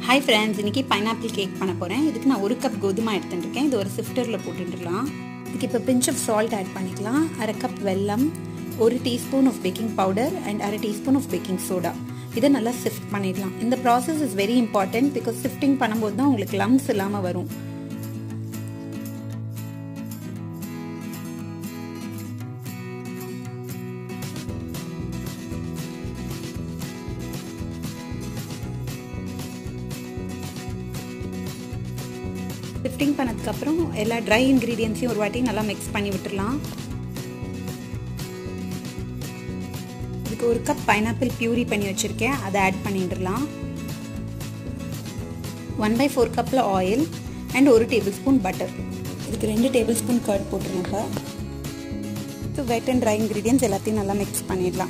hi friends இன்றைக்கி pineapple cake பண்ண போகிறேன் இதுக்கு நான் ஒரு கப் கோதுமை எடுத்துட்டுருக்கேன் இது ஒரு சிஃப்டரில் போட்டுட்டுலாம் இதுக்கு இப்போ பிஞ்ச் ஆஃப் சால்ட் ஆட் பண்ணிக்கலாம் அரை கப் வெல்லம் ஒரு teaspoon of baking powder and அரை டீஸ்பூன் ஆஃப் பேக்கிங் சோடா இதை நல்லா சிஃப்ட் பண்ணிடலாம் இந்த process is very important because sifting பண்ணும்போது தான் உங்களுக்கு லம்ஸ் இல்லாமல் வரும் ஷிஃப்டிங் பண்ணதுக்கப்புறம் எல்லா ட்ரை இன்க்ரீடியன்ஸையும் ஒரு வாட்டி நல்லா மிக்ஸ் பண்ணி விட்டுடலாம் இதுக்கு ஒரு கப் பைனாப்பிள் பியூரி பண்ணி வச்சுருக்கேன் அதை ஆட் பண்ணிடலாம் ஒன் பை ஃபோர் கப்பில் ஆயில் அண்ட் ஒரு டேபிள் ஸ்பூன் பட்டர் இதுக்கு ரெண்டு டேபிள் ஸ்பூன் கர்ட் போட்டுருங்க இப்போ வெட் அண்ட் ட்ரை இன்க்ரீடியன்ஸ் எல்லாத்தையும் நல்லா மிக்ஸ் பண்ணிடலாம்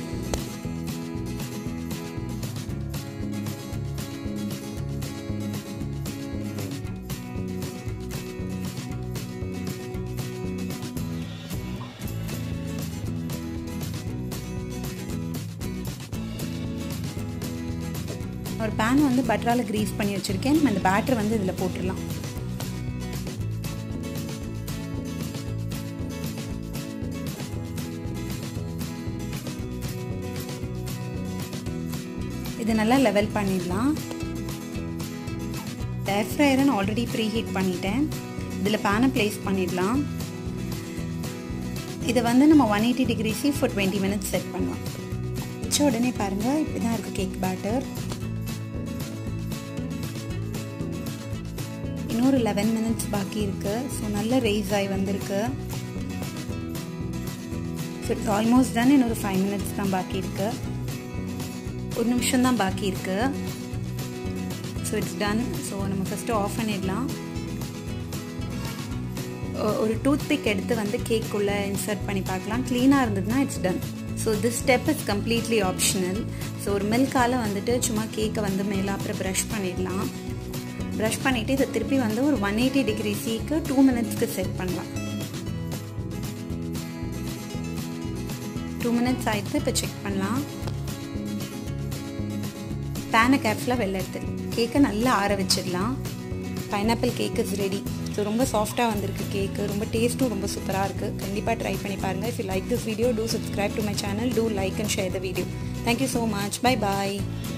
ஒரு பேன் வந்து பட்டரால் க்ரீஸ் பண்ணி வச்சுருக்கேன் நம்ம இந்த பேட்டர் வந்து இதில் போட்டுடலாம் இது நல்லா லெவல் பண்ணிடலாம் ஏர் ஃப்ரையரை நான் ஆல்ரெடி ப்ரீ ஹீட் பண்ணிட்டேன் இதில் பேனை ப்ளேஸ் பண்ணிடலாம் இதை வந்து நம்ம one eighty degree C for twenty minutes set பண்ணலாம் வச்ச உடனே பாருங்கள் இப்படி தான் இருக்குது கேக் பேட்டர் இன்னொரு லெவன் மினிட்ஸ் பாக்கி இருக்குது ஸோ நல்ல ரைஸ் ஆகி வந்திருக்கு ஸோ இட்ஸ் ஆல்மோஸ்ட் டன் இன்னொரு ஃபைவ் மினிட்ஸ் தான் பாக்கி இருக்குது ஒரு நிமிஷம் தான் பாக்கி இருக்குது ஸோ இட்ஸ் டன் ஸோ நம்ம ஃபஸ்ட்டு ஆஃப் பண்ணிடலாம் ஒரு டூத் பிக் எடுத்து வந்து கேக்குள்ளே இன்சர்ட் பண்ணி பார்க்கலாம் க்ளீனாக இருந்ததுன்னா it's done so this step is completely optional so ஒரு மில்கால் வந்துட்டு சும்மா கேக்கை வந்து மேலே அப்புறம் ப்ரஷ் பண்ணிடலாம் ப்ரஷ் பண்ணிவிட்டு இதை திருப்பி வந்து ஒரு ஒன் எயிட்டி டிகிரி சீக்கு டூ மினிட்ஸ்க்கு செட் பண்ணலாம் டூ மினிட்ஸ் ஆயிடுத்து இப்போ செக் பண்ணலாம் பேனை கேர்ஃபுல்லாக வெளில எடுத்துரு கேக்கை நல்லா ஆற வச்சிடலாம் pineapple cake is ready so ரொம்ப சாஃப்டாக வந்திருக்கு கேக்கு ரொம்ப டேஸ்ட்டும் ரொம்ப சூப்பராக இருக்குது கண்டிப்பாக ட்ரை பண்ணி பாருங்கள் if you like this video do subscribe to my channel do like and share the video thank you so much bye bye